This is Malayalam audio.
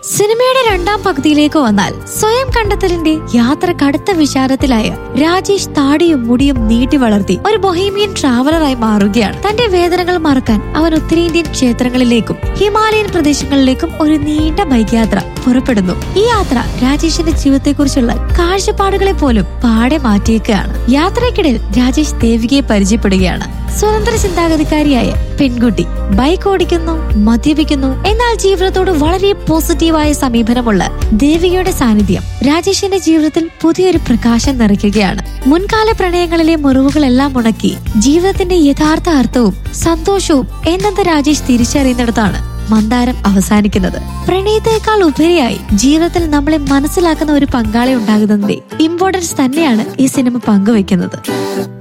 സിനിമയുടെ രണ്ടാം പകുതിയിലേക്ക് വന്നാൽ സ്വയം കണ്ടെത്തലിന്റെ യാത്ര കടുത്ത വിചാരത്തിലായ രാജേഷ് താടിയും മുടിയും നീട്ടി വളർത്തി ഒരു ബൊഹീമിയൻ ട്രാവലറായി മാറുകയാണ് തന്റെ വേദനകൾ മറക്കാൻ അവൻ ഉത്തരേന്ത്യൻ ക്ഷേത്രങ്ങളിലേക്കും ഹിമാലയൻ പ്രദേശങ്ങളിലേക്കും ഒരു നീണ്ട ബൈക്ക് യാത്ര പുറപ്പെടുന്നു ഈ യാത്ര രാജേഷിന്റെ ജീവിതത്തെക്കുറിച്ചുള്ള കാഴ്ചപ്പാടുകളെ പോലും പാടെ മാറ്റിയേക്കുകയാണ് യാത്രയ്ക്കിടയിൽ രാജേഷ് ദേവികയെ പരിചയപ്പെടുകയാണ് സ്വതന്ത്ര ചിന്താഗതിക്കാരിയായ പെൺകുട്ടി ബൈക്ക് ഓടിക്കുന്നു മദ്യപിക്കുന്നു എന്നാൽ ജീവിതത്തോട് വളരെ പോസിറ്റീവായ സമീപനമുള്ള ദേവികയുടെ സാന്നിധ്യം രാജേഷിന്റെ ജീവിതത്തിൽ പുതിയൊരു പ്രകാശം നിറയ്ക്കുകയാണ് മുൻകാല പ്രണയങ്ങളിലെ മുറിവുകളെല്ലാം ഉണക്കി ജീവിതത്തിന്റെ യഥാർത്ഥ അർത്ഥവും സന്തോഷവും എന്നത് രാജേഷ് തിരിച്ചറിയുന്നിടത്താണ് മന്ദാരം അവസാനിക്കുന്നത് പ്രണയത്തെക്കാൾ ഉപരിയായി ജീവിതത്തിൽ നമ്മളെ മനസ്സിലാക്കുന്ന ഒരു പങ്കാളി ഉണ്ടാകുന്നതിന്റെ ഇമ്പോർട്ടൻസ് തന്നെയാണ് ഈ സിനിമ പങ്കുവെക്കുന്നത്